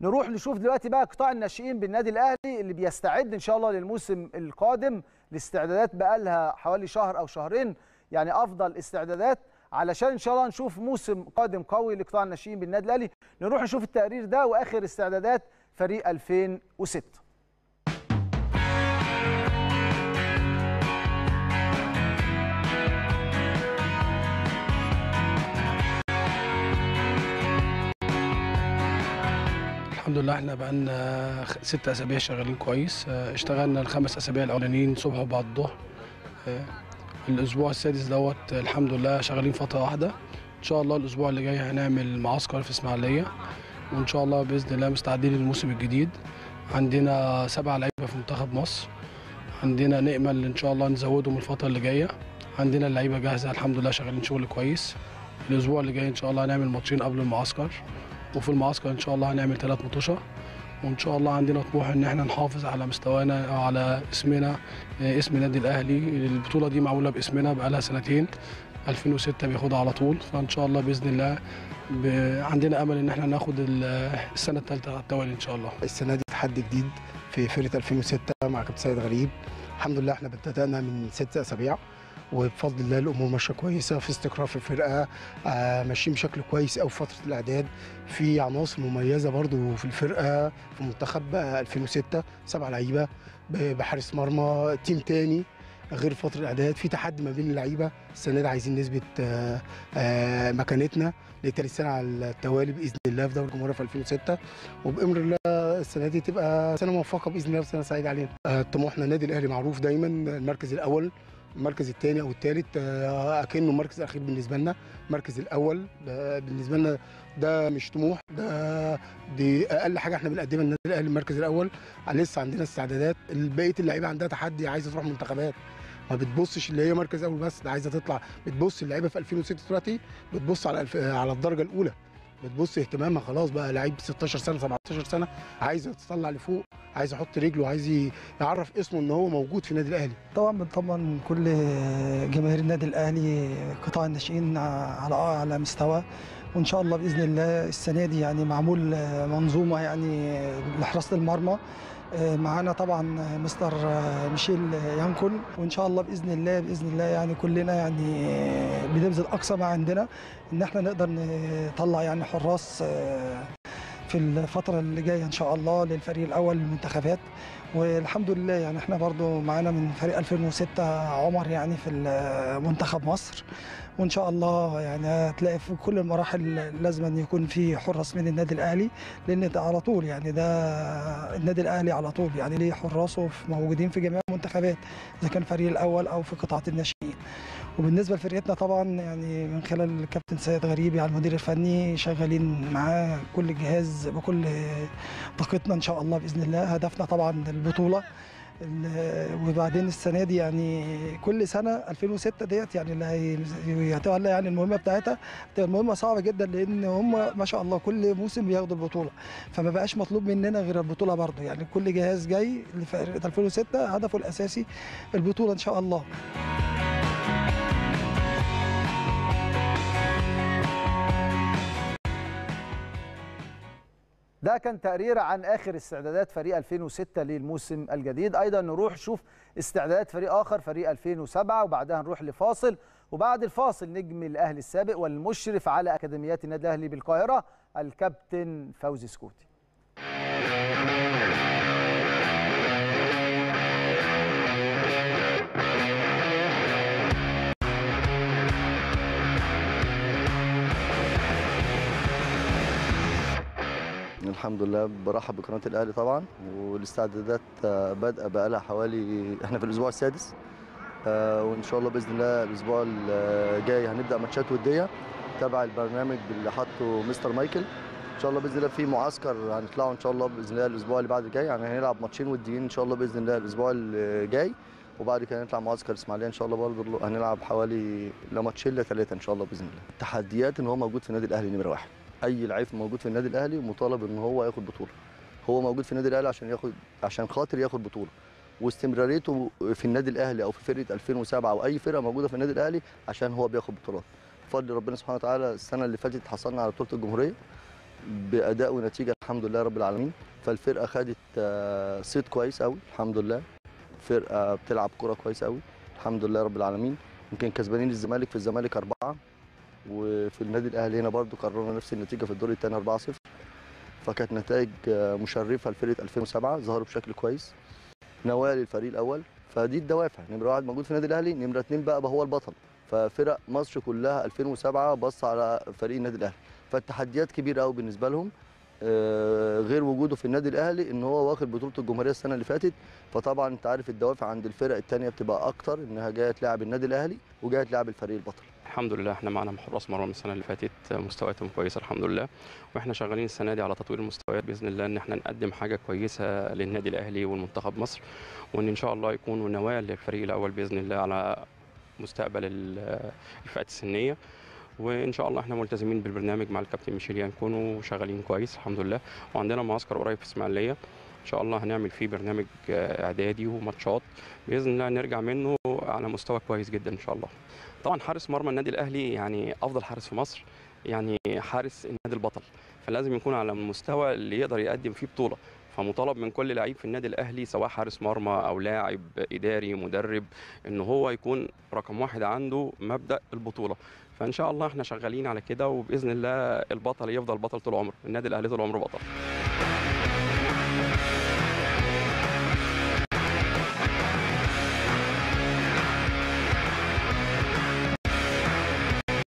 نروح نشوف دلوقتي بقى قطاع الناشئين بالنادي الاهلي اللي بيستعد ان شاء الله للموسم القادم الاستعدادات بقى لها حوالي شهر او شهرين يعني افضل استعدادات علشان ان شاء الله نشوف موسم قادم قوي لقطاع الناشئين بالنادي الاهلي نروح نشوف التقرير ده واخر استعدادات فريق 2006 الحمد لله احنا بقالنا خ- ست اسابيع شغالين كويس اه، اشتغلنا الخمس اسابيع الاولانيين صبح وبعد الظهر اه، الاسبوع السادس دوت اه، الحمد لله شغالين فتره واحده ان شاء الله الاسبوع اللي جاي هنعمل معسكر في اسماعيليه وان شاء الله باذن الله مستعدين للموسم الجديد عندنا سبع لعيبه في منتخب مصر عندنا نامل ان شاء الله نزودهم الفتره اللي جايه عندنا اللعيبه جاهزه الحمد لله شغالين شغل كويس الاسبوع اللي جاي ان شاء الله هنعمل ماتشين قبل المعسكر وفي المعسكر ان شاء الله هنعمل ثلاث مطوشه وان شاء الله عندنا طموح ان احنا نحافظ على مستوانا او على اسمنا آه، اسم النادي الاهلي البطوله دي معموله باسمنا بقالها سنتين 2006 بياخدها على طول فان شاء الله باذن الله ب... عندنا امل ان احنا ناخد ال- السنه الثالثه على التوالي ان شاء الله السنه دي تحدي جديد في فرقه 2006 مع كابتن سيد غريب الحمد لله احنا بدأنا من ست اسابيع وبفضل الله الامور ماشيه كويسه في استقرار في الفرقه آه ماشيين بشكل كويس قوي في فتره الاعداد في عناصر مميزه برضو في الفرقه في منتخب آه، 2006 سبع لعيبه ب- بحارس مرمى تيم تاني غير فتره الاعداد في تحدي ما بين اللعيبه السنه دي عايزين نثبت آه، آه، مكانتنا لتاني سنه على التوالي باذن الله في دوري الجمهوريه في 2006 وبامر الله السنه دي تبقى سنه موفقه باذن الله وسنه سعيده علينا آه، طموحنا النادي الاهلي معروف دايما المركز الاول المركز الثاني او الثالث اكنه المركز الاخير بالنسبه لنا المركز الاول ده بالنسبه لنا ده مش طموح ده دي اقل حاجه احنا بنقدمها للنادي الاهلي المركز الاول لسه عندنا استعدادات بقيه اللعيبه عندها تحدي عايزه تروح منتخبات ما بتبصش اللي هي مركز اول بس ده عايزه تطلع بتبص اللعيبه في 2006 دلوقتي بتبص على الف... على الدرجه الاولى بتبص اهتمامها خلاص بقى لعيب 16 سنه 17 سنه عايز يتطلع لفوق عايز يحط رجله عايز ي- يعرف اسمه ان هو موجود في النادي الاهلي طبعا بنطمن كل جماهير النادي الاهلي قطاع الناشئين على اعلى مستوى وان شاء الله باذن الله السنه دي يعني معمول منظومه يعني لحراسه المرمى معانا طبعا مستر ميشيل يانكون وان شاء الله باذن الله باذن الله يعني كلنا يعني بنبذل اقصى ما عندنا ان احنا نقدر نطلع يعني حراس في الفترة اللي جاية إن شاء الله للفريق الأول للمنتخبات والحمد لله يعني احنا برضو معانا من فريق 2006 عمر يعني في منتخب مصر وان شاء الله يعني هتلاقي في كل المراحل لازم أن يكون في حراس من النادي الاهلي لان ده على طول يعني ده النادي الاهلي على طول يعني ليه حراسه في- موجودين في جميع المنتخبات اذا كان الفريق الاول او في قطاعات الناشئين وبالنسبه لفرقتنا طبعا يعني من خلال الكابتن سيد غريب يعني المدير الفني شغالين معاه كل الجهاز بكل طاقتنا ان شاء الله باذن الله هدفنا طبعا البطوله ال- وبعدين السنه دي يعني كل سنه 2006 ديت يعني اللي هي- هتولى يعني المهمه بتاعتها هتبقى المهمه صعبه جدا لان هم ما شاء الله كل موسم بياخدوا البطوله فما بقاش مطلوب مننا غير البطوله برضه يعني كل جهاز جاي لفرقه 2006 هدفه الاساسي البطوله ان شاء الله ده كان تقرير عن اخر استعدادات فريق 2006 للموسم الجديد ايضا نروح نشوف استعدادات فريق اخر فريق 2007 وبعدها نروح لفاصل وبعد الفاصل نجم الاهلي السابق والمشرف على اكاديميات النادي الاهلي بالقاهره الكابتن فوزي سكوتي الحمد لله برحب بقناه الاهلي طبعا والاستعدادات آه، بادئه بقى لها حوالي احنا في الاسبوع السادس آه، وان شاء الله باذن الله الاسبوع الجاي هنبدا ماتشات وديه تبع البرنامج اللي حاطه مستر مايكل ان شاء الله باذن الله في معسكر هنطلعه ان شاء الله باذن الله الاسبوع اللي بعد الجاي يعني هنلعب ماتشين وديين ان شاء الله باذن الله الاسبوع الجاي وبعد كده نطلع معسكر اسماعيليه ان شاء الله برضه هنلعب حوالي لا ماتشين لا ثلاثه ان شاء الله باذن الله التحديات ان هو موجود في النادي الاهلي نمره واحد اي لعيب موجود في النادي الاهلي مطالب ان هو ياخد بطوله هو موجود في النادي الاهلي عشان ياخد عشان خاطر ياخد بطوله واستمراريته في النادي الاهلي او في فرقه 2007 او اي فرقه موجوده في النادي الاهلي عشان هو بياخد بطولات بفضل ربنا سبحانه وتعالى السنه اللي فاتت حصلنا على بطوله الجمهوريه باداء ونتيجه الحمد لله رب العالمين فالفرقه خدت آه، صيت كويس قوي الحمد لله فرقه بتلعب كوره كويس قوي الحمد لله رب العالمين يمكن كسبانين الزمالك في الزمالك أربعة وفي النادي الأهلي هنا برضو قررنا نفس النتيجة في الدور الثاني 4-0 فكانت نتائج آه، مشرفة لفرقة 2007 ظهروا بشكل كويس نوايا للفريق الأول فدي الدوافع نمرة واحد موجود في النادي الأهلي نمرة اتنين بقى, بقى هو البطل ففرق مصر كلها 2007 بص على فريق النادي الأهلي فالتحديات كبيرة قوي بالنسبة لهم آه، غير وجوده في النادي الاهلي ان هو واخد بطوله الجمهوريه السنه اللي فاتت فطبعا انت عارف الدوافع عند الفرق الثانيه بتبقى اكتر انها جايه تلعب النادي الاهلي وجايه تلعب الفريق البطل الحمد لله احنا معنا حراس مرمى من السنه اللي فاتت مستوياتهم كويسه الحمد لله واحنا شغالين السنه دي على تطوير المستويات باذن الله ان احنا نقدم حاجه كويسه للنادي الاهلي والمنتخب مصر وان ان شاء الله يكونوا نواه للفريق الاول باذن الله على مستقبل ال- الفئات السنيه وان شاء الله احنا ملتزمين بالبرنامج مع الكابتن ميشيل يانكون وشغالين كويس الحمد لله وعندنا معسكر قريب في اسماعيليه ان شاء الله هنعمل فيه برنامج آه، اعدادي وماتشات باذن الله نرجع منه على مستوى كويس جدا ان شاء الله طبعا حارس مرمى النادي الاهلي يعني افضل حارس في مصر يعني حارس النادي البطل فلازم يكون على المستوى اللي يقدر يقدم فيه بطوله فمطالب من كل لعيب في النادي الاهلي سواء حارس مرمى او لاعب اداري مدرب ان هو يكون رقم واحد عنده مبدا البطوله فان شاء الله احنا شغالين على كده وباذن الله البطل يفضل بطل طول عمره النادي الاهلي طول عمره بطل